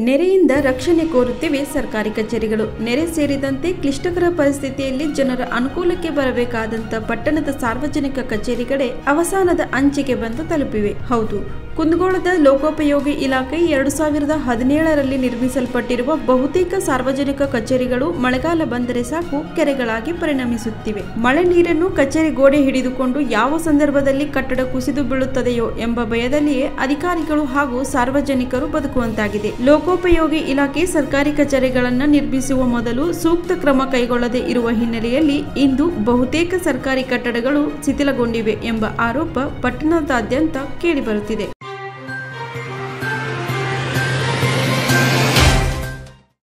ನೆರೆಯಿಂದ ರಕ್ಷಣೆ ಕೋರುತ್ತಿವೆ ಸರ್ಕಾರಿ ಕಚೇರಿಗಳು ನೆರೆ ಸೇರಿದಂತೆ ಕ್ಲಿಷ್ಟಕರ ಪರಿಸ್ಥಿತಿಯಲ್ಲಿ ಜನರ ಅನುಕೂಲಕ್ಕೆ ಬರಬೇಕಾದಂತ ಪಟ್ಟಣದ ಸಾರ್ವಜನಿಕ ಕಚೇರಿಗಳೇ ಅವಸಾನದ ಅಂಚಿಗೆ ಬಂದು ತಲುಪಿವೆ ಹೌದು ಕುಂದಗೋಳದ ಲೋಕೋಪಯೋಗಿ ಇಲಾಖೆ ಎರಡು ಸಾವಿರದ ಹದಿನೇಳರಲ್ಲಿ ನಿರ್ಮಿಸಲ್ಪಟ್ಟಿರುವ ಬಹುತೇಕ ಸಾರ್ವಜನಿಕ ಕಚೇರಿಗಳು ಮಳೆಗಾಲ ಬಂದರೆ ಸಾಕು ಕೆರೆಗಳಾಗಿ ಪರಿಣಮಿಸುತ್ತಿವೆ ಮಳೆ ನೀರನ್ನು ಕಚೇರಿ ಗೋಡೆ ಹಿಡಿದುಕೊಂಡು ಯಾವ ಸಂದರ್ಭದಲ್ಲಿ ಕಟ್ಟಡ ಕುಸಿದು ಬೀಳುತ್ತದೆಯೋ ಎಂಬ ಭಯದಲ್ಲಿಯೇ ಅಧಿಕಾರಿಗಳು ಹಾಗೂ ಸಾರ್ವಜನಿಕರು ಬದುಕುವಂತಾಗಿದೆ ಲೋಕೋಪಯೋಗಿ ಇಲಾಖೆ ಸರ್ಕಾರಿ ಕಚೇರಿಗಳನ್ನು ನಿರ್ಮಿಸುವ ಮೊದಲು ಸೂಕ್ತ ಕ್ರಮ ಕೈಗೊಳ್ಳದೆ ಇರುವ ಹಿನ್ನೆಲೆಯಲ್ಲಿ ಇಂದು ಬಹುತೇಕ ಸರ್ಕಾರಿ ಕಟ್ಟಡಗಳು ಶಿಥಿಲಗೊಂಡಿವೆ ಎಂಬ ಆರೋಪ ಪಟ್ಟಣದಾದ್ಯಂತ ಕೇಳಿಬರುತ್ತಿದೆ